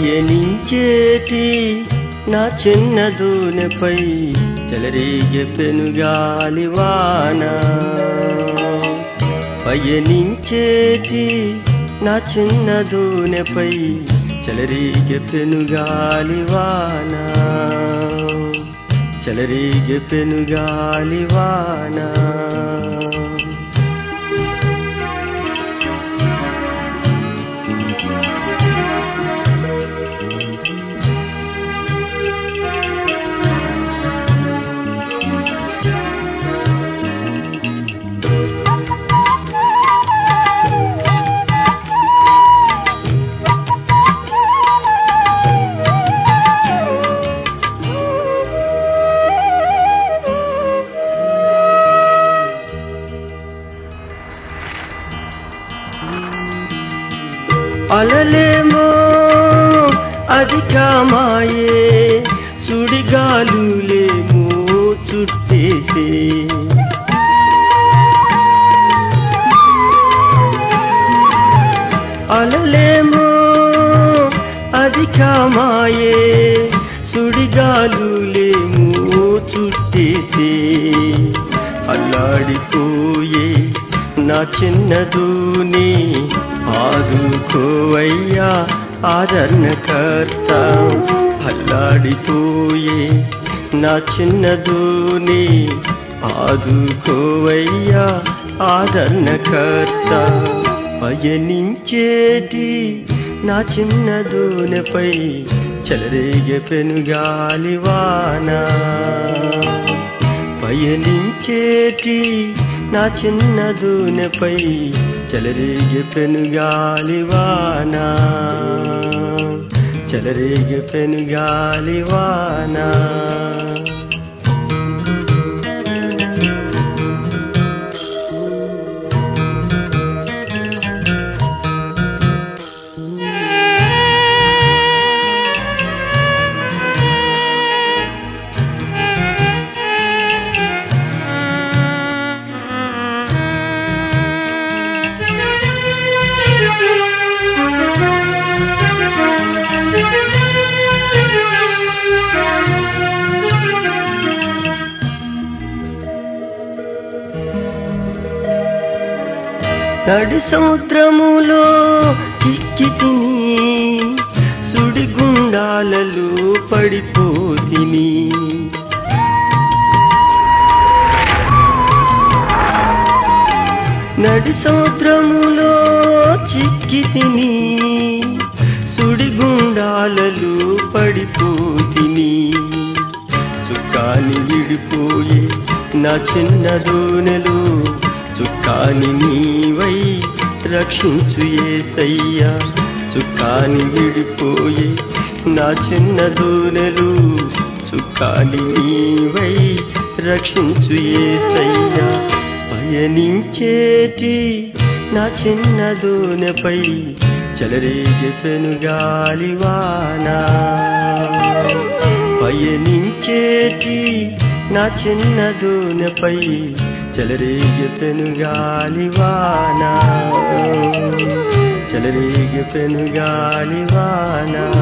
పయనించేటి నా చిన్న దూనెపై చెలరేగే పెనుగాలి వాన పయనించేటి నా చిన్న దూనెపై చెలరేగే పెనుగాలి వాన చెలరేగే పెనుగాలి వాన అలలేమో అధికమాయే సుడిగాలులేమో చుట్టేసే అలలేమో అధికమాయే సుడిగాలులేమో చుట్టేసే అల్లాడిపోయే నా చిన్నదూని ఆదుకోవయ్యా ఆదరణకర్త అల్లాడిపోయే నా చిన్నదూని ఆదుకోవయ్యా ఆదరణకర్త పయనించేటి నా చిన్నదూనెపై చెలరేగే పెనుగాలి వానా పయనించేటి నా చిన్న దూనెపై చెలరేగే పెనుగాలి వానా చెలరేగే పెనుగాలి వానా నడి సముద్రములో చిక్కి తిని సుడిగుండాలలో పడిపోతిని నడి సముద్రములో చిక్కి తిని సుడిగుండాలలో పడిపోతిని చుక్కాని విడిపోయి నా చిన్న దోనెలు చుక్కాని నీవై రక్షించు ఏసయ్యా చుక్కాని విడిపోయి నా చిన్న దోనెలు చుక్కాని నీవై రక్షించు ఏసయ్యా పయనించేటి నా చిన్న దోనెపై చెలరేగే పెనుగాలి వానా పయనించేటి నా చిన్న దూనపై చెలరేగే పెనుగాలి వానా చెలరేగే పెనుగాలి వానా